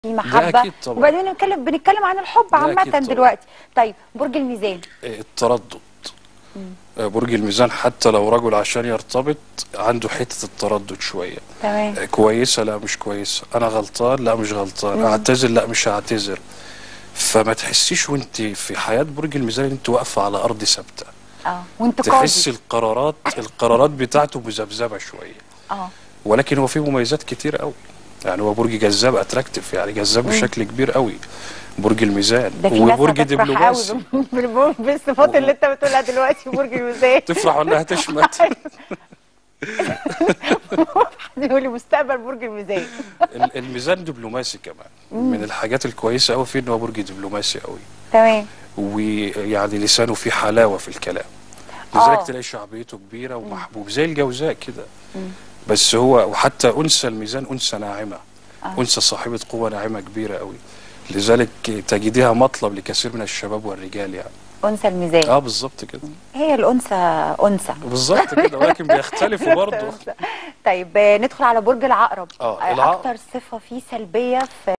في محبه أكيد طبعا. وبعدين بنتكلم بنتكلم عن الحب ده عامه أكيد طبعا. دلوقتي طيب برج الميزان التردد آه، برج الميزان حتى لو رجل عشان يرتبط عنده حتة التردد شوية تمام آه، كويسة لا مش كويسة أنا غلطان لا مش غلطان أعتذر لا مش هعتذر فما تحسيش وانت في حياة برج الميزان انت واقفة على أرض ثابتة اه وانت تحس قاضي القرارات القرارات بتاعته مذبذبة شوية اه ولكن هو فيه مميزات كتير قوي يعني هو برج جذاب اتراكتيف يعني جذاب بشكل كبير قوي برج الميزان ده في ناس وبرج هتفرح قوي دبلوماسي بال- بال- بالصفات اللي انت بتقولها دلوقتي في برج الميزان تفرح ولا هتشمت يقول لي مستقبل برج الميزان ال- الميزان دبلوماسي كمان من الحاجات الكويسه قوي فيه ان هو برج دبلوماسي قوي تمام ويعني لسانه فيه حلاوه في الكلام آه. لذلك تلاقي شعبيته كبيره ومحبوب زي الجوزاء كده بس هو وحتى انثى الميزان انثى ناعمه انثى صاحبه قوه ناعمه كبيره قوي لذلك تجديها مطلب لكثير من الشباب والرجال يعني انثى الميزان اه بالظبط كده هي الانثى انثى بالظبط كده ولكن بيختلفوا برضه طيب آه، ندخل على برج العقرب آه، آه، العقرب. اكتر صفه فيه سلبيه في